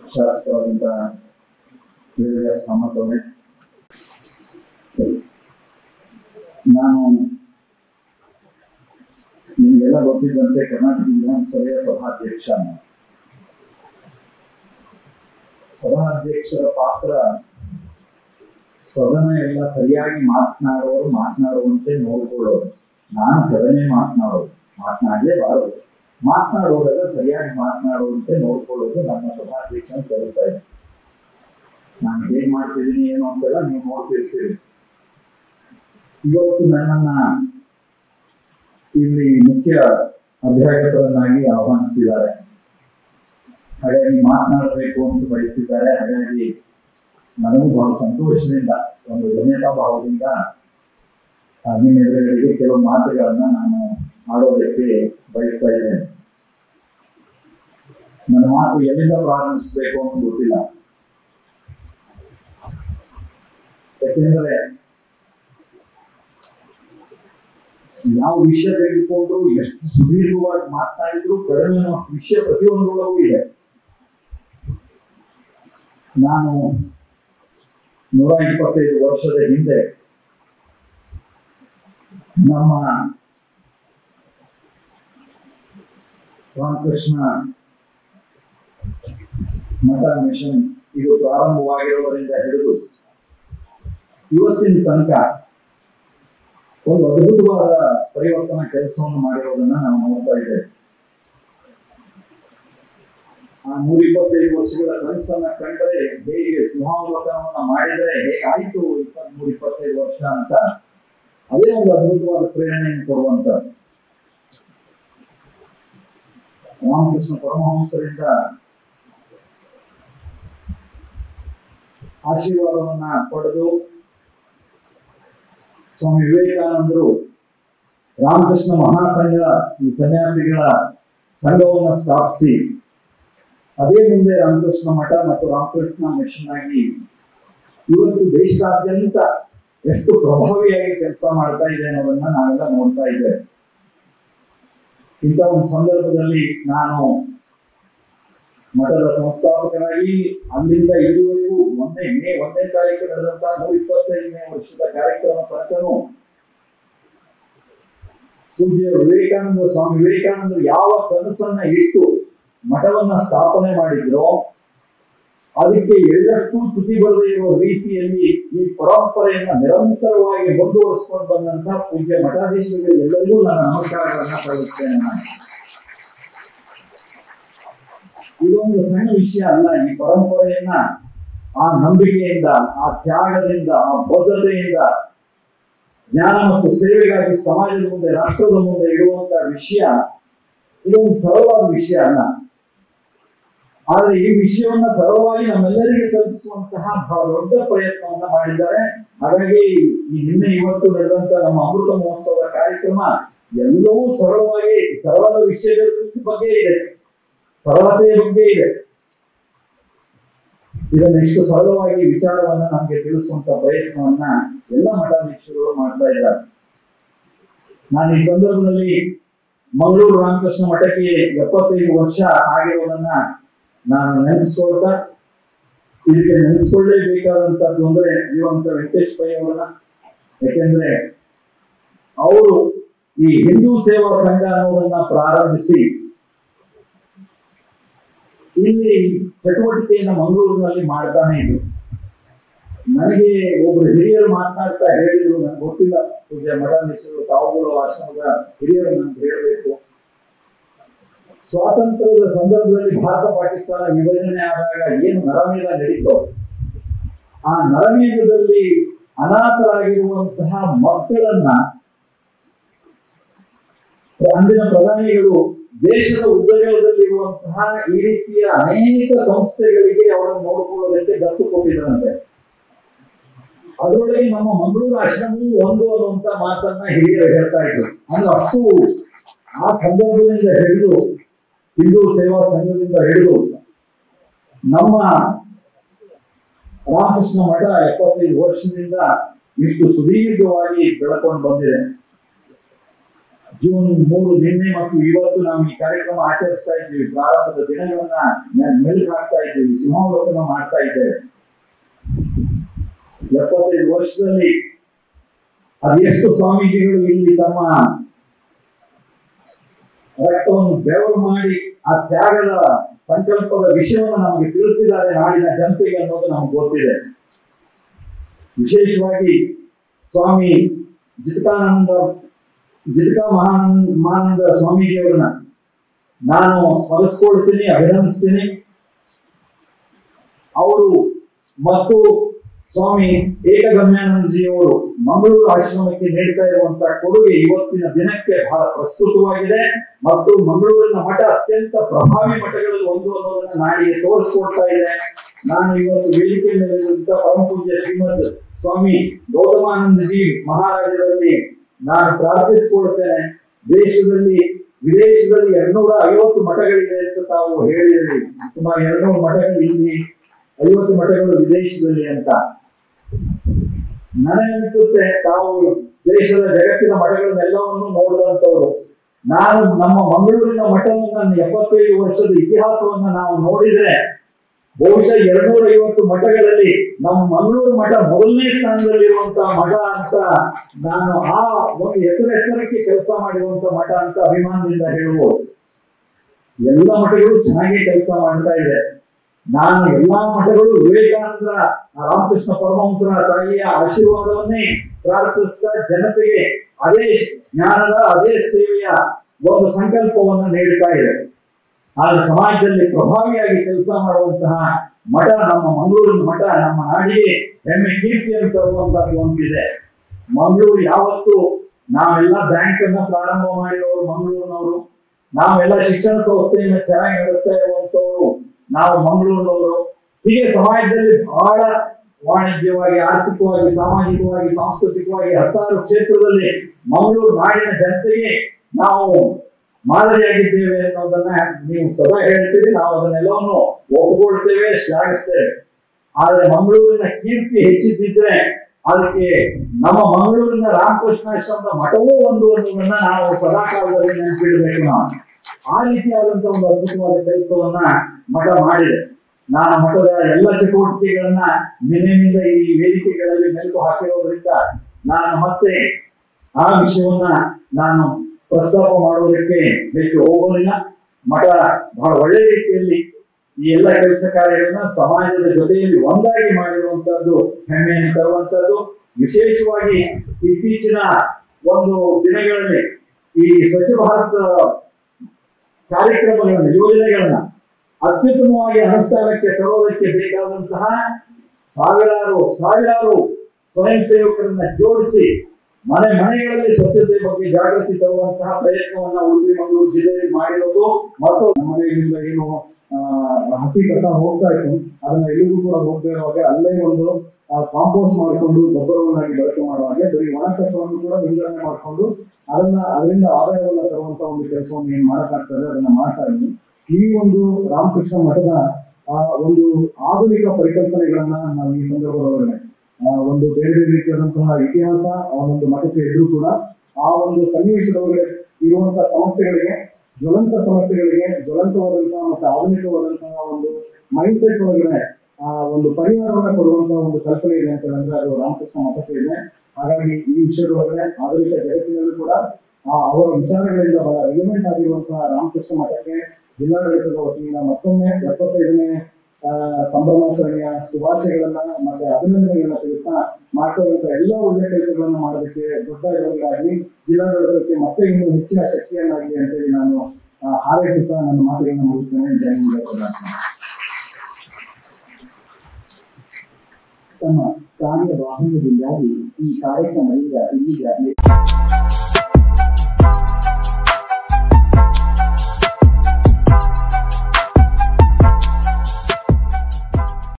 ಶಾಸಕರಾದಂಥ ವೇದವ್ಯಾಸ ಕಾಮತ್ ಅವರೇ ನಾನು ನಿಮಗೆಲ್ಲ ಗೊತ್ತಿದ್ದಂತೆ ಕರ್ನಾಟಕ ವಿಧಾನಸಭೆಯ ಸಭಾಧ್ಯಕ್ಷ ನಾನು. ಸಭಾಧ್ಯಕ್ಷರ ಪಾತ್ರ ಸದನ ಎಲ್ಲ ಸರಿಯಾಗಿ ಮಾತನಾಡುವವರು ಮಾತನಾಡುವಂತೆ ನೋಡ್ಕೊಳ್ಳೋರು ನಾನು ಕಡಿಮೆ ಮಾತನಾಡೋದು ಮಾತನಾಡಲೇಬಾರದು ಮಾತನಾಡುವಾಗ ಸರಿಯಾಗಿ ಮಾತನಾಡುವಂತೆ ನೋಡ್ಕೊಳ್ಳೋದು ನನ್ನ ಸಭಾಧ್ಯಕ್ಷನ ಕೆಲಸ ಇದೆ ನಾನು ಏನ್ ಮಾಡ್ತಿದ್ದೀನಿ ಏನು ಅಂತೆಲ್ಲ ನೀವು ನೋಡ್ತಿರ್ತೀರಿ ಇವತ್ತು ನನ್ನನ್ನ ಇಲ್ಲಿ ಮುಖ್ಯ ಅಭ್ಯಾಗತರನ್ನಾಗಿ ಆಹ್ವಾನಿಸಿದ್ದಾರೆ ಹಾಗಾಗಿ ಮಾತನಾಡಬೇಕು ಅಂತ ಬಯಸಿದ್ದಾರೆ ಹಾಗಾಗಿ ನನಗೂ ಬಹಳ ಸಂತೋಷದಿಂದ ಒಂದು ಧನ್ಯತಾ ಭಾವದಿಂದ ಆ, ನಿಮ್ಮ ಎದುರುಗಳಿಗೆ ಕೆಲವು ಮಾತುಗಳನ್ನ ನಾನು ಆಡೋದಕ್ಕೆ ಬಯಸ್ತಾ ಇದ್ದೇನೆ ನನ್ನ ಮಾತು ಎಲ್ಲಿಂದ ಪ್ರಾರಂಭಿಸಬೇಕು ಅಂತ ಗೊತ್ತಿಲ್ಲ ಯಾಕೆಂದ್ರೆ ಯಾವ ವಿಷಯ ತೆಗೆದುಕೊಂಡ್ರು ಎಷ್ಟು ಸುದೀರ್ಘವಾಗಿ ಮಾತನಾಡಿದ್ರು ಕಡಿಮೆ ವಿಷಯ ಪ್ರತಿಯೊಂದರೊಳಗೂ ಇದೆ ನಾನು ನೂರ ಇಪ್ಪತ್ತೈದು ವರ್ಷದ ಹಿಂದೆ ನಮ್ಮ ರಾಮಕೃಷ್ಣ ಮಠ ಮಿಷನ್ ಇದು ಪ್ರಾರಂಭವಾಗಿರುವುದರಿಂದ ಹಿಡಿದು ಇವತ್ತಿನ ತನಕ ಒಂದು ಅದ್ಭುತವಾದ ಪರಿವರ್ತನಾ ಕೆಲಸವನ್ನು ಮಾಡಿರೋದನ್ನ ನಾವು ನೋಡ್ತಾ ಇದ್ದೇವೆ ಆ ನೂರ ಇಪ್ಪತ್ತೈದು ವರ್ಷಗಳ ಕನಸನ್ನ ಕಂಡ್ರೆ ಹೇಗೆ ಸಿಂಹಾವಲೋಕನವನ್ನ ಮಾಡಿದ್ರೆ ಹೇಗಾಯ್ತು ಇಪ್ಪತ್ತ್ ನೂರ ಇಪ್ಪತ್ತೈದು ವರ್ಷ ಅಂತ ಅದೇ ಒಂದು ಅದ್ಭುತವಾದ ಪ್ರೇರಣೆಯನ್ನು ಕೊಡುವಂತ ರಾಮಕೃಷ್ಣ ಪರಮಹಂಸರಿಂದ ಆಶೀರ್ವಾದವನ್ನ ಪಡೆದು ಸ್ವಾಮಿ ವಿವೇಕಾನಂದರು ರಾಮಕೃಷ್ಣ ಮಹಾಸಂಘ ಈ ಸನ್ಯಾಸಿಗಳ ಸಂಘವನ್ನು ಸ್ಥಾಪಿಸಿ ಅದೇ ಮುಂದೆ ರಾಮಕೃಷ್ಣ ಮಠ ಮತ್ತು ರಾಮಕೃಷ್ಣ ಮಿಷನ್ ಆಗಿ ಇವತ್ತು ದೇಶದಾದ್ಯಂತ ಎಷ್ಟು ಪ್ರಭಾವಿಯಾಗಿ ಕೆಲಸ ಮಾಡ್ತಾ ಇದೆ ಅನ್ನೋದನ್ನ ನಾವೆಲ್ಲ ನೋಡ್ತಾ ಇದ್ದೇವೆ ಇಂಥ ಒಂದು ಸಂದರ್ಭದಲ್ಲಿ ನಾನು ಮಠದ ಸಂಸ್ಥಾಪಕರಾಗಿ ಅಲ್ಲಿಂದ ಇಲ್ಲಿವರೆಗೂ ಒಂದೇ ಮೇ ಒಂದನೇ ತಾರೀಕು ನಡೆದಂತ ನೂರ ಇಪ್ಪತ್ತೈದನೇ ವರ್ಷದ ಕಾರ್ಯಕ್ರಮ ತನಕನೂ ಪೂಜ್ಯ ವಿವೇಕಾನಂದ ಸ್ವಾಮಿ ವಿವೇಕಾನಂದರು ಯಾವ ಕನಸನ್ನ ಇಟ್ಟು ಮಠವನ್ನ ಸ್ಥಾಪನೆ ಮಾಡಿದ್ರೋ ಅದಕ್ಕೆ ಎಳ್ಳಷ್ಟು ಚ್ಯುತಿ ಬರದೇ ಇರುವ ರೀತಿಯಲ್ಲಿ ಈ ಪರಂಪರೆಯನ್ನ ನಿರಂತರವಾಗಿ ಮುಂದುವರಿಸಿಕೊಂಡು ಬಂದಂತ ಪೂಜ್ಯ ಮಠಾಧೀಶರಿಗೆ ಎಲ್ಲರಿಗೂ ನನ್ನ ನಮಸ್ಕಾರಗಳನ್ನ ಸಲ್ಲಿಸ್ತೇನೆ ನಾನು ಇದೊಂದು ಸಣ್ಣ ವಿಷಯ ಅಲ್ಲ ಈ ಪರಂಪರೆಯನ್ನ ಆ ನಂಬಿಕೆಯಿಂದ ಆ ತ್ಯಾಗದಿಂದ ಆ ಬದ್ಧತೆಯಿಂದ ಜ್ಞಾನ ಮತ್ತು ಸೇವೆಗಾಗಿ ಸಮಾಜದ ಮುಂದೆ ರಾಷ್ಟ್ರದ ಮುಂದೆ ಇಡುವಂತ ವಿಷಯ ಇದೊಂದು ಸರಳವಾದ ವಿಷಯ ಅಲ್ಲ ಆದ್ರೆ ಈ ವಿಷಯವನ್ನ ಸರಳವಾಗಿ ನಮ್ಮೆಲ್ಲರಿಗೆ ತಲುಪಿಸುವಂತಹ ಬಹಳ ದೊಡ್ಡ ಪ್ರಯತ್ನವನ್ನ ಮಾಡಿದ್ದಾರೆ ಹಾಗಾಗಿ ಈ ನಿನ್ನೆ ಇವತ್ತು ನಡೆದಂತ ನಮ್ಮ ಅಮೃತ ಮಹೋತ್ಸವದ ಕಾರ್ಯಕ್ರಮ ಎಲ್ಲವೂ ಸರಳವಾಗಿ ಸರಳದ ವಿಷಯಗಳ ಬಗ್ಗೆ ಇದೆ ಸರಳತೆಯ ಬಗ್ಗೆ ಇದೆ ಇದನ್ನ ಇಷ್ಟು ಸರಳವಾಗಿ ವಿಚಾರವನ್ನ ನಮ್ಗೆ ತಿಳಿಸುವಂತ ಪ್ರಯತ್ನವನ್ನ ಎಲ್ಲ ಮಠಾಧೀಶರುಗಳು ಮಾಡ್ತಾ ಇದ್ದಾರೆ ನಾನು ಈ ಸಂದರ್ಭದಲ್ಲಿ ಮಂಗಳೂರು ರಾಮಕೃಷ್ಣ ಮಠಕ್ಕೆ ಎಪ್ಪತ್ತೈದು ವರ್ಷ ಆಗಿರುವುದನ್ನ ನಾನು ನೆನೆಸ್ಕೊಳ್ತಾ ಇದಕ್ಕೆ ನೆನೆಸ್ಕೊಳ್ಳೇಬೇಕಾದಂತದ್ದು ಅಂದ್ರೆ ಜೀವಂತ ವೆಂಕಟೇಶ್ ಪೈ ಅವರನ್ನ ಯಾಕೆಂದ್ರೆ ಅವರು ಈ ಹಿಂದೂ ಸೇವಾ ಸಂಘ ಅನ್ನೋದನ್ನ ಪ್ರಾರಂಭಿಸಿ ಇಲ್ಲಿ ಚಟುವಟಿಕೆಯನ್ನ ಮಂಗಳೂರಿನಲ್ಲಿ ಮಾಡ್ತಾನೆ ಇದ್ರು ನನಗೆ ಒಬ್ರು ಹಿರಿಯರು ಮಾತನಾಡ್ತಾ ಹೇಳಿದ್ರು ನನ್ಗೆ ಗೊತ್ತಿಲ್ಲ ಪೂಜೆ ಮಠಾಧೀಶರು ತಾವುಗಳು ಆಶ್ರಮದ ಹಿರಿಯರು ನನ್ಗೆ ಹೇಳಬೇಕು ಸ್ವಾತಂತ್ರ್ಯದ ಸಂದರ್ಭದಲ್ಲಿ ಭಾರತ ಪಾಕಿಸ್ತಾನ ವಿಭಜನೆ ಆದಾಗ ಏನು ನರಮೇಧ ನಡೀತೋ ಆ ನರಮೇಧದಲ್ಲಿ ಅನಾಥರಾಗಿರುವಂತಹ ಮಕ್ಕಳನ್ನ ಅಂದಿನ ಪ್ರಧಾನಿಗಳು ದೇಶದ ಉದ್ಯೋಗದಲ್ಲಿರುವಂತಹ ಈ ರೀತಿಯ ಅನೇಕ ಸಂಸ್ಥೆಗಳಿಗೆ ಅವರನ್ನು ನೋಡಿಕೊಳ್ಳೋದಕ್ಕೆ ದತ್ತು ಕೊಟ್ಟಿದ್ದರಂತೆ ಅದರೊಳಗೆ ನಮ್ಮ ಮಂಗಳೂರು ಆಶ್ರಮವು ಒಂದು ಅನ್ನುವಂತ ಮಾತನ್ನ ಹಿರಿಯರು ಹೇಳ್ತಾ ಇದ್ರು ಅಂದ್ರೆ ಅಷ್ಟು ಆ ಸಂದರ್ಭದಿಂದ ಹಿಡಿದು ಹಿಂದೂ ಸೇವಾ ಸಂಘದಿಂದ ಹಿಡಿದು ನಮ್ಮ ರಾಮಕೃಷ್ಣ ಮಠ ಎಪ್ಪತ್ತೈದು ವರ್ಷದಿಂದ ಇಷ್ಟು ಸುದೀರ್ಘವಾಗಿ ಬೆಳಕೊಂಡು ಬಂದಿದೆ ಜೂನ್ ಮೂರು ನಿನ್ನೆ ಮತ್ತು ಇವತ್ತು ನಾವು ಈ ಕಾರ್ಯಕ್ರಮ ಆಚರಿಸ್ತಾ ಇದ್ದೀವಿ ಪ್ರಾರಂಭದ ದಿನಗಳನ್ನ ಮೆಲ್- ಮೆಲುಕು ಹಾಕ್ತಾ ಇದ್ದೀವಿ ಸಿಂಹಾವಲೋಕನ ಮಾಡ್ತಾ ಇದ್ದೇವೆ ಎಪ್ಪತ್ತೈದು ವರ್ಷದಲ್ಲಿ ಅದೆಷ್ಟು ಸ್ವಾಮೀಜಿಗಳು ಇಲ್ಲಿ ತಮ್ಮ ರಕ್ತವನ್ನು ಬೆವರು ಮಾಡಿ ಆ ತ್ಯಾಗದ ಸಂಕಲ್ಪದ ವಿಷಯವನ್ನು ನಮಗೆ ತಿಳಿಸಿದ್ದಾರೆ ನಾಡಿನ ಜನತೆಗೆ ಅನ್ನೋದು ನಮ್ಗೆ ಗೊತ್ತಿದೆ ವಿಶೇಷವಾಗಿ ಸ್ವಾಮಿ ಜಿತಕಾನಂದ ಜಿತಕಾ ಮಹಾನ್ ಮಹಾನಂದ ಸ್ವಾಮೀಜಿಯವರನ್ನ ನಾನು ಸ್ಮರಿಸ್ಕೊಳ್ತೀನಿ ಅಭಿನಂದಿಸ್ತೀನಿ ಅವರು ಮತ್ತು ಸ್ವಾಮಿ ಏಕಗಮ್ಯಾನಂದಜಿಯವರು ಮಂಗಳೂರು ಆಶ್ರಮಕ್ಕೆ ನೀಡ್ತಾ ಇರುವಂತಹ ಕೊಡುಗೆ ಇವತ್ತಿನ ದಿನಕ್ಕೆ ಬಹಳ ಪ್ರಸ್ತುತವಾಗಿದೆ ಮತ್ತು ಮಂಗಳೂರಿನ ಮಠ ಅತ್ಯಂತ ಪ್ರಭಾವಿ ಮಠಗಳಲ್ಲಿ ಒಂದು ಅನ್ನೋದನ್ನ ನಾಡಿಗೆ ತೋರಿಸ್ಕೊಡ್ತಾ ಇದೆ ನಾನು ಇವತ್ತು ವೇದಿಕೆ ಮೇಲಿರುವಂತಹ ಪರಮ ಪೂಜ್ಯ ಶ್ರೀಮದ್ ಸ್ವಾಮಿ ಗೌತಮಾನಂದಜಿ ಮಹಾರಾಜರಲ್ಲಿ ನಾನು ಪ್ರಾರ್ಥಿಸಿಕೊಳ್ತೇನೆ ದೇಶದಲ್ಲಿ ವಿದೇಶದಲ್ಲಿ ಎರಡ್ನೂರ ಐವತ್ತು ಮಠಗಳಿದೆ ಅಂತ ತಾವು ಹೇಳಿದ್ರಿ ಸುಮಾರು ಎರಡ್ನೂರು ಮಠಗಳು ಇಲ್ಲಿ ಐವತ್ತು ಮಠಗಳು ವಿದೇಶದಲ್ಲಿ ಅಂತ ನನಗನ್ಸುತ್ತೆ ತಾವು ದೇಶದ ಜಗತ್ತಿನ ಮಠಗಳನ್ನೆಲ್ಲವನ್ನು ನೋಡಿದಂತವ್ರು ನಾನು ನಮ್ಮ ಮಂಗಳೂರಿನ ಮಠವನ್ನು ನನ್ನ ಎಪ್ಪತ್ತೈದು ವರ್ಷದ ಇತಿಹಾಸವನ್ನ ನಾವು ನೋಡಿದ್ರೆ ಬಹುಶಃ ಎರಡ್ನೂರ ಐವತ್ತು ಮಠಗಳಲ್ಲಿ ನಮ್ಮ ಮಂಗಳೂರು ಮಠ ಮೊದಲನೇ ಸ್ಥಾನದಲ್ಲಿರುವಂತಹ ಮಠ ಅಂತ ನಾನು ಆ ಒಂದು ಎತ್ತರ ಎತ್ತರಕ್ಕೆ ಕೆಲಸ ಮಾಡಿರುವಂತ ಮಠ ಅಂತ ಅಭಿಮಾನದಿಂದ ಹೇಳ್ಬೋದು ಎಲ್ಲ ಮಠಗಳು ಚೆನ್ನಾಗಿ ಕೆಲಸ ಮಾಡ್ತಾ ಇದೆ ನಾನು ಎಲ್ಲಾ ಮಠಗಳು ವಿವೇಕಾನಂದ ರಾಮಕೃಷ್ಣ ಪರಮಹಂಸರ ತಾಯಿಯ ಆಶೀರ್ವಾದವನ್ನೇ ಪ್ರಾರ್ಥಿಸ್ತಾ ಜನತೆಗೆ ಅದೇ ಜ್ಞಾನದ ಅದೇ ಸೇವೆಯ ಒಂದು ಸಂಕಲ್ಪವನ್ನು ನೀಡುತ್ತಾ ಇದೆ ಆದ್ರೆ ಸಮಾಜದಲ್ಲಿ ಪ್ರಭಾವಿಯಾಗಿ ಕೆಲಸ ಮಾಡುವಂತಹ ಮಠ ನಮ್ಮ ಮಂಗಳೂರಿನ ಮಠ ನಮ್ಮ ನಾಡಿಗೆ ಹೆಮ್ಮೆ ಕೀರ್ತಿಯನ್ನು ತರುವಂತದ್ದು ಒಂದಿದೆ ಮಂಗಳೂರು ಯಾವತ್ತು ನಾವೆಲ್ಲ ಬ್ಯಾಂಕ್ ಅನ್ನ ಪ್ರಾರಂಭ ಮಾಡಿರೋರು ಮಂಗಳೂರಿನವರು ನಾವೆಲ್ಲ ಶಿಕ್ಷಣ ಸಂಸ್ಥೆಯನ್ನ ಚೆನ್ನಾಗಿ ನಡೆಸ್ತಾ ಇರುವಂತವರು ನಾವು ಮಂಗಳೂರಿನವರು ಹೀಗೆ ಸಮಾಜದಲ್ಲಿ ಬಹಳ ವಾಣಿಜ್ಯವಾಗಿ ಆರ್ಥಿಕವಾಗಿ ಸಾಮಾಜಿಕವಾಗಿ ಸಾಂಸ್ಕೃತಿಕವಾಗಿ ಹತ್ತಾರು ಕ್ಷೇತ್ರದಲ್ಲಿ ಮಂಗಳೂರು ನಾಡಿನ ಜನತೆಗೆ ನಾವು ಮಾದರಿಯಾಗಿದ್ದೇವೆ ಅನ್ನೋದನ್ನ ನೀವು ಸದಾ ಹೇಳ್ತೀರಿ ನಾವು ಅದನ್ನೆಲ್ಲವನ್ನು ಒಪ್ಪಿಕೊಳ್ತೇವೆ ಶ್ಲಾಘಿಸ್ತೇವೆ ಆದ್ರೆ ಮಂಗಳೂರಿನ ಕೀರ್ತಿ ಹೆಚ್ಚಿದ್ದಿದ್ರೆ ಅದಕ್ಕೆ ನಮ್ಮ ಮಂಗಳೂರಿನ ರಾಮಕೃಷ್ಣಾಶ್ರಮದ ಮಠವೂ ಒಂದು ಅನ್ನೋದನ್ನ ನಾವು ಸದಾ ಕಾಲದಲ್ಲಿ ನೆನಪಿಡಬೇಕು ನಾವು ಆ ರೀತಿಯಾದಂತ ಒಂದು ಅದ್ಭುತವಾದ ಕೆಲಸವನ್ನ ಮಠ ಮಾಡಿದೆ ನಾನು ಮಠದ ಎಲ್ಲ ಚಟುವಟಿಕೆಗಳನ್ನ ನಿನ್ನೆಯಿಂದ ಈ ವೇದಿಕೆಗಳಲ್ಲಿ ಮೆಲುಕು ಹಾಕಿರೋದ್ರಿಂದ ನಾನು ಮತ್ತೆ ಆ ವಿಷಯವನ್ನ ನಾನು ಪ್ರಸ್ತಾಪ ಮಾಡುವುದಕ್ಕೆ ಹೆಚ್ಚು ಹೋಗೋದಿಲ್ಲ ಮಠ ಬಹಳ ಒಳ್ಳೆ ರೀತಿಯಲ್ಲಿ ಈ ಎಲ್ಲ ಕೆಲಸ ಕಾರ್ಯಗಳನ್ನ ಸಮಾಜದ ಜೊತೆಯಲ್ಲಿ ಒಂದಾಗಿ ಮಾಡಿರುವಂತದ್ದು ಹೆಮ್ಮೆಯನ್ನು ತರುವಂತದ್ದು ವಿಶೇಷವಾಗಿ ಇತ್ತೀಚಿನ ಒಂದು ದಿನಗಳಲ್ಲಿ ಈ ಸ್ವಚ್ಛ ಭಾರತ ಕಾರ್ಯಕ್ರಮಗಳನ್ನ ಯೋಜನೆಗಳನ್ನ ಅತ್ಯುತ್ತಮವಾಗಿ ಅನುಷ್ಠಾನಕ್ಕೆ ತರೋದಕ್ಕೆ ಬೇಕಾದಂತಹ ಸಾವಿರಾರು ಸಾವಿರಾರು ಸ್ವಯಂ ಸೇವಕರನ್ನ ಜೋಡಿಸಿ ಮನೆ ಮನೆಗಳಲ್ಲಿ ಸ್ವಚ್ಛತೆ ಬಗ್ಗೆ ಜಾಗೃತಿ ತರುವಂತಹ ಪ್ರಯತ್ನವನ್ನ ಉಡುಪಿ ಮಂಗಳೂರು ಜಿಲ್ಲೆಯಲ್ಲಿ ಮಾಡಿರೋದು ಮತ್ತು ನಮ್ಮ ಮನೆಯಿಂದ ಏನು ಆ, ಹಸಿ ಕಸ ಹೋಗ್ತಾ ಇತ್ತು ಅದನ್ನ ಎಲ್ಲಿಗೂ ಕೂಡ ಹೋಗ್ತಾ ಇರುವಾಗ ಅಲ್ಲೇ ಒಂದು ಕಾಂಪೋಸ್ಟ್ ಮಾಡಿಕೊಂಡು ಗೊಬ್ಬರವನ್ನಾಗಿ ಬಳಕೆ ಮಾಡುವಾಗ ಬರೀ ಒಣ ಕಸವನ್ನು ಕೂಡ ವಿಂಗಡಣೆ ಮಾಡಿಕೊಂಡು ಅದನ್ನ ಅದರಿಂದ ಆದಾಯವನ್ನ ತರುವಂತ ಒಂದು ಕೆಲಸವನ್ನು ಏನ್ ಮಾಡಕ್ಕಾಗ್ತದೆ ಅದನ್ನ ಮಾಡ್ತಾ ಇದ್ವಿ ಈ ಒಂದು ರಾಮಕೃಷ್ಣ ಮಠದ ಆ ಒಂದು ಆಧುನಿಕ ಪರಿಕಲ್ಪನೆಗಳನ್ನ ನಾವು ಈ ಸಂದರ್ಭದೊಳಗಡೆ ಆ, ಒಂದು ಬೇರೆ ಬೇರೆ ರೀತಿಯಾದಂತಹ ಇತಿಹಾಸ ಆ ಒಂದು ಮಠಕ್ಕೆ ಇದ್ರೂ ಕೂಡ ಆ ಒಂದು ಸನ್ನಿವೇಶದೊಳಗೆ ಇರುವಂತಹ ಸಮಸ್ಯೆಗಳಿಗೆ ಜ್ವಲಂತ ಸಮಸ್ಯೆಗಳಿಗೆ ಜ್ವಲಂತವಾದಂತಹ ಮತ್ತು ಆಧುನಿಕವಾದಂತಹ ಒಂದು ಮೈಂಡ್ ಸೆಟ್ ಒಳಗಡೆ ಆ ಒಂದು ಪರಿಹಾರವನ್ನ ಕೊಡುವಂತಹ ಒಂದು ಕಲ್ಪನೆ ಇದೆ ಅಂತ ಹೇಳಿದ್ರೆ ಅದು ರಾಮಕೃಷ್ಣ ಮಠಕ್ಕೆ ಇದೆ ಹಾಗಾಗಿ ಈ ವಿಷಯದೊಳಗಡೆ ಆಧುನಿಕ ಜಗತ್ತಿನಲ್ಲೂ ಕೂಡ ಆ ಅವರ ವಿಚಾರಗಳಿಂದ ಬಹಳ ರಿಲಿವೆಂಟ್ ಆಗಿರುವಂತಹ ರಾಮಕೃಷ್ಣ ಮಠಕ್ಕೆ ಜಿಲ್ಲಾಡಳಿತದ ವತಿಯಿಂದ ಮತ್ತೊಮ್ಮೆ ಎಪ್ಪತ್ತೈದನೇ ಆ, ಸಂಭ್ರಮಾಚರಣೆಯ ಶುಭಾಶಯಗಳನ್ನ ಮತ್ತೆ ಅಭಿನಂದನೆಗಳನ್ನ ತಿಳಿಸ್ತಾ ಮಾಡ್ತಾ ಇರುವಂತಹ ಎಲ್ಲ ಒಳ್ಳೆ ಕೆಲಸಗಳನ್ನ ಮಾಡೋದಕ್ಕೆ ದೊಡ್ಡ ಇವರಿಗಾಗಿ ಜಿಲ್ಲಾಡಳಿತಕ್ಕೆ ಮತ್ತೆ ಇನ್ನೂ ಹೆಚ್ಚಿನ ಶಕ್ತಿಯನ್ನಾಗಲಿ ಅಂತೇಳಿ ನಾನು ಆ, ಹಾರೈಸುತ್ತಾ ನನ್ನ ಮಾತುಗಳನ್ನ ಮುಗಿಸ್ತೇನೆ ಜೈ ಹಿಂದ್, ಜೈ ಕರ್ನಾಟಕ. ತಮ್ಮ ಕಾರ್ಯವಾಹನದಿಂದಾಗಿ ಈ ಕಾರ್ಯಕ್ರಮದಿಂದ ಇಲ್ಲಿಗ